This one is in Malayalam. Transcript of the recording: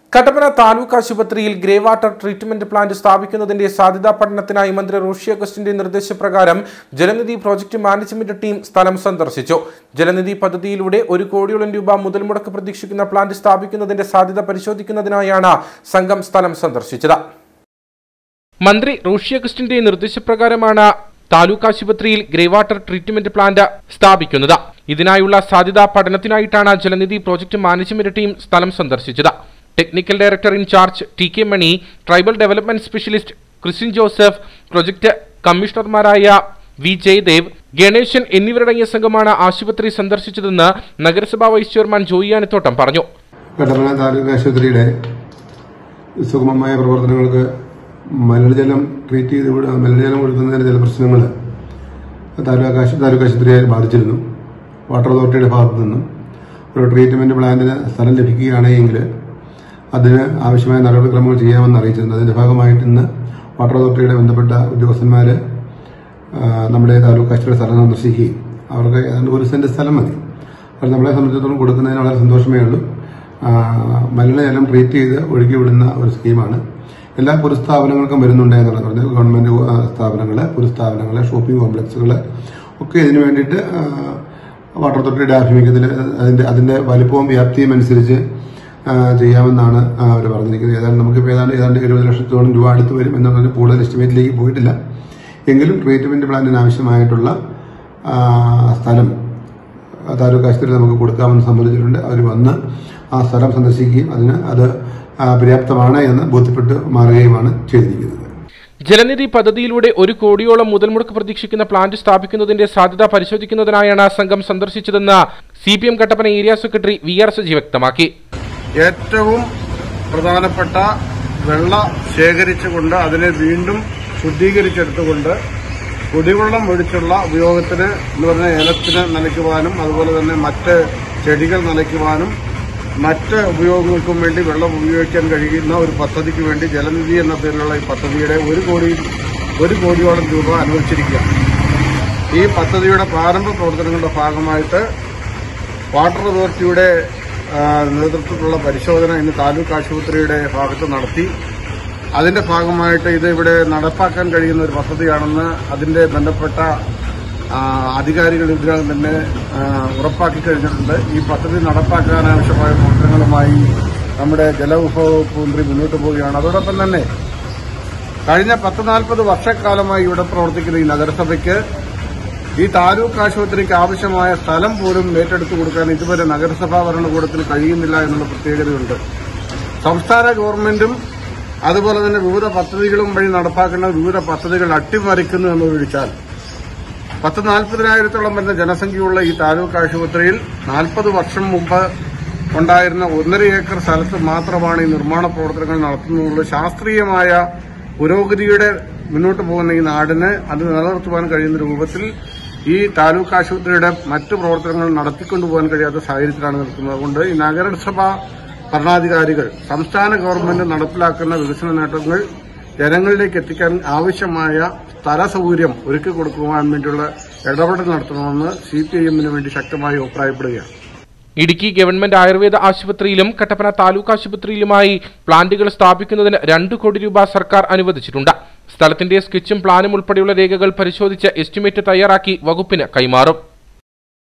കട്ടപ്പന താലൂക്ക് ആശുപത്രിയിൽ ഗ്രേ വാട്ടർ ട്രീറ്റ്മെന്റ് പ്ലാന്റ് സ്ഥാപിക്കുന്നതിന്റെ സാധ്യതാ പഠനത്തിനായി മന്ത്രി റോഷി അഗസ്റ്റിന്റെ നിർദ്ദേശപ്രകാരം ജലനിധി പ്രോജക്ട് മാനേജ്മെന്റ് ടീം സ്ഥലം സന്ദർശിച്ചു ജലനിധി പദ്ധതിയിലൂടെ ഒരു കോടിയോളം രൂപ മുതൽ മുടക്ക് പ്രതീക്ഷിക്കുന്ന പ്ലാന്റ് സ്ഥാപിക്കുന്നതിന്റെ സാധ്യത പരിശോധിക്കുന്നതിനായാണ് സംഘം സ്ഥലം സന്ദർശിച്ചത് മന്ത്രി റോഷി അഗസ്റ്റിന്റെ നിർദ്ദേശപ്രകാരമാണ് താലൂക്ക് ആശുപത്രിയിൽ ഗ്രേ വാട്ടർ ട്രീറ്റ്മെന്റ് പ്ലാന്റ് സ്ഥാപിക്കുന്നത് ഇതിനായുള്ള സാധ്യതാ പഠനത്തിനായിട്ടാണ് ജലനിധി പ്രോജക്ട് മാനേജ്മെന്റ് ടീം സ്ഥലം സന്ദർശിച്ചത് technical director incharge T K Mani tribal development specialist Christine Joseph project കമ്മീഷണർമാരായ വി ജയദേവ് ഗണേശൻ എന്നിവരടങ്ങിയ സംഘമാണ് ആശുപത്രി സന്ദർശിച്ചതെന്ന് നഗരസഭാ വൈസ് ചെയർമാൻ ജോയി ആനത്തോട്ടം പറഞ്ഞു കട്ടപ്പന താലൂക്ക് ആശുപത്രിയുടെ സുഗമമായ പ്രവർത്തനങ്ങൾക്ക് മലിനജലം ട്രീറ്റ് ചെയ്ത് വിട- മലിനജലം കൊടുക്കുന്നതിന് ചില പ്രശ്നങ്ങൾ താലൂക്ക് ആശു താലൂക്ക് ആശുപത്രിയെ ബാധിച്ചിരുന്നു വാട്ടർ അതോറിറ്റിയുടെ ഭാഗത്തു നിന്നും ഒരു ട്രീറ്റ്മെന്റ് പ്ലാന്റിന് സ്ഥലം ലഭിക്കുകയാണെങ്കിൽ അതിന് ആവശ്യമായ നടപടിക്രമങ്ങൾ ചെയ്യാമെന്ന് അറിയിച്ചിരുന്നു അതിന്റെ ഭാഗമായിട്ട് ഇന്ന് വാട്ടർ അതോറിറ്റിയുടെ ബന്ധപ്പെട്ട ഉദ്യോഗസ്ഥന്മാർ നമ്മുടെ താലൂക്ക് ആശുപത്രി സ്ഥലം സന്ദർശിക്കുകയും അവർക്ക് ഏതാണ്ട് ഒരു സെന്റ് സ്ഥലം മതി അത് നമ്മളെ സംബന്ധിച്ചിടത്തോളം കൊടുക്കുന്നതിന് വളരെ സന്തോഷമേ ഉള്ളൂ ആ, മലിനജലം ട്രീറ്റ് ചെയ്ത് ഒഴുകി വിടുന്ന ഒരു സ്കീമാണ് എല്ലാ പൊതുസ്ഥാപനങ്ങൾക്കും വരുന്നുണ്ട് എന്നുള്ളത് പറഞ്ഞാൽ ഗവൺമെന്റ് ആ, സ്ഥാപനങ്ങള് പൊതുസ്ഥാപനങ്ങൾ ഷോപ്പിംഗ് കോംപ്ലക്സുകൾ ഒക്കെ ഇതിനു വേണ്ടിയിട്ട് ആ, വാട്ടർ അതോറിറ്റിയുടെ ആഭിമുഖ്യത്തിൽ അതിന്റെ അതിന്റെ വലിപ്പവും വ്യാപ്തിയും അനുസരിച്ച് ആ, ചെയ്യാമെന്നാണ് അവർ പറഞ്ഞിരിക്കുന്നത് ഏതാണ്ട് നമുക്കിപ്പോൾ ഏതാണ്ട് ഏതാണ്ട് ഇരുപത് ലക്ഷത്തോളം രൂപ അടുത്ത് വരും എന്നുള്ളത് കൂടുതൽ എസ്റ്റിമേറ്റിലേക്ക് പോയിട്ടില്ല എങ്കിലും ട്രീറ്റ്മെന്റ് പ്ലാന്റിന് ആവശ്യമായിട്ടുള്ള ആ, സ്ഥലം താലൂക്ക് ആശുപത്രി നമുക്ക് കൊടുക്കാമെന്ന് സമ്മതിച്ചിട്ടുണ്ട് അവർ വന്ന് ആ സ്ഥലം സന്ദർശിക്കുകയും അതിന് അത് ആ, പര്യാപ്തമാണ് എന്ന് ബോധ്യപ്പെട്ട് മാറുകയുമാണ് ചെയ്തിരിക്കുന്നത് ജലനിധി പദ്ധതിയിലൂടെ ഒരു കോടിയോളം മുതൽ മുടക്ക് പ്രതീക്ഷിക്കുന്ന പ്ലാന്റ് സ്ഥാപിക്കുന്നതിന്റെ സാധ്യത പരിശോധിക്കുന്നതിനായാണ് സംഘം സന്ദർശിച്ചതെന്ന് C P M Kattappana area secretary V R Saji വ്യക്തമാക്കി ഏറ്റവും പ്രധാനപ്പെട്ട വെള്ള ശേഖരിച്ചുകൊണ്ട് അതിനെ വീണ്ടും ശുദ്ധീകരിച്ചെടുത്തുകൊണ്ട് കുടിവെള്ളം ഒഴിച്ചുള്ള ഉപയോഗത്തിന് എന്ന് പറഞ്ഞാൽ ഏലത്തിന് നനയ്ക്കുവാനും അതുപോലെ തന്നെ മറ്റ് ചെടികൾ നനയ്ക്കുവാനും മറ്റ് ഉപയോഗങ്ങൾക്കും വേണ്ടി വെള്ളം ഉപയോഗിക്കാൻ കഴിയുന്ന ഒരു പദ്ധതിക്ക് വേണ്ടി ജലനിധി എന്ന പേരിലുള്ള ഈ പദ്ധതിയുടെ ഒരു കോടി ഒരു കോടിയോളം രൂപ അനുവദിച്ചിരിക്കുക ഈ പദ്ധതിയുടെ പ്രാരംഭ പ്രവർത്തനങ്ങളുടെ ഭാഗമായിട്ട് വാട്ടർ അതോറിറ്റിയുടെ ആ, നേതൃത്വത്തിലുള്ള പരിശോധന ഇന്ന് താലൂക്ക് ആശുപത്രിയുടെ ഭാഗത്ത് നടത്തി അതിന്റെ ഭാഗമായിട്ട് ഇത് ഇവിടെ നടപ്പാക്കാൻ കഴിയുന്ന ഒരു പദ്ധതിയാണെന്ന് അതിന്റെ ബന്ധപ്പെട്ട ആ, അധികാരികൾ ഇതിനകം തന്നെ ആ, ഉറപ്പാക്കി കഴിഞ്ഞിട്ടുണ്ട് ഈ പദ്ധതി നടപ്പാക്കാൻ ആവശ്യമായ പ്രവർത്തനങ്ങളുമായി നമ്മുടെ ജലവിഭവ വകുപ്പ് മന്ത്രി മുന്നോട്ട് പോവുകയാണ് അതോടൊപ്പം തന്നെ കഴിഞ്ഞ പത്ത് നാൽപ്പത് വർഷക്കാലമായി ഇവിടെ പ്രവർത്തിക്കുന്ന ഈ നഗരസഭയ്ക്ക് ഈ താലൂക്ക് ആശുപത്രിക്ക് ആവശ്യമായ സ്ഥലം പോലും ഏറ്റെടുത്തു കൊടുക്കാൻ ഇതുവരെ നഗരസഭാ ഭരണകൂടത്തിന് കഴിയുന്നില്ല എന്നുള്ള പ്രത്യേകതയുണ്ട് സംസ്ഥാന ഗവൺമെന്റും അതുപോലെ തന്നെ വിവിധ പദ്ധതികളും വഴി നടപ്പാക്കുന്ന വിവിധ പദ്ധതികൾ അട്ടിമറിക്കുന്നു എന്നൊഴിച്ചാൽ പത്ത് നാൽപ്പതിനായിരത്തോളം വരുന്ന ജനസംഖ്യയുള്ള ഈ താലൂക്ക് ആശുപത്രിയിൽ നാൽപ്പത് വർഷം മുമ്പ് ഉണ്ടായിരുന്ന ഒന്നര ഏക്കർ സ്ഥലത്ത് മാത്രമാണ് ഈ നിർമ്മാണ പ്രവർത്തനങ്ങൾ നടത്തുന്നതുള്ള ശാസ്ത്രീയമായ പുരോഗതിയുടെ മുന്നോട്ട് പോകുന്ന ഈ നാടിന് അത് നിലനിർത്തുവാൻ കഴിയുന്ന രൂപത്തിൽ ഈ താലൂക്ക് ആശുപത്രിയുടെ മറ്റ് പ്രവർത്തനങ്ങൾ നടത്തിക്കൊണ്ടുപോകാൻ കഴിയാത്ത സാഹചര്യത്തിലാണ് നിൽക്കുന്നത് അതുകൊണ്ട് ഈ നഗരസഭ ഭരണാധികാരികൾ സംസ്ഥാന ഗവൺമെന്റ് നടപ്പിലാക്കുന്ന വികസന നേട്ടങ്ങൾ ജനങ്ങളിലേക്ക് എത്തിക്കാൻ ആവശ്യമായ സ്ഥല സൗകര്യം ഒരുക്കി കൊടുക്കുവാൻ വേണ്ടിയുള്ള ഇടപെടൽ നടത്തണമെന്ന് സി പി ഐ എമ്മിന് വേണ്ടി ശക്തമായി അഭിപ്രായപ്പെടുകയാണ് ഇടുക്കി ഗവൺമെന്റ് ആയുർവേദ ആശുപത്രിയിലും കട്ടപ്പന താലൂക്ക് ആശുപത്രിയിലുമായി പ്ലാന്റുകൾ സ്ഥാപിക്കുന്നതിന് രണ്ട് കോടി രൂപ സർക്കാർ അനുവദിച്ചിട്ടുണ്ട് സ്ഥലത്തിന്റെ സ്കെച്ചും പ്ലാനും ഉൾപ്പെടെയുള്ള രേഖകൾ പരിശോധിച്ച് എസ്റ്റിമേറ്റ് തയ്യാറാക്കി വകുപ്പിന് കൈമാറും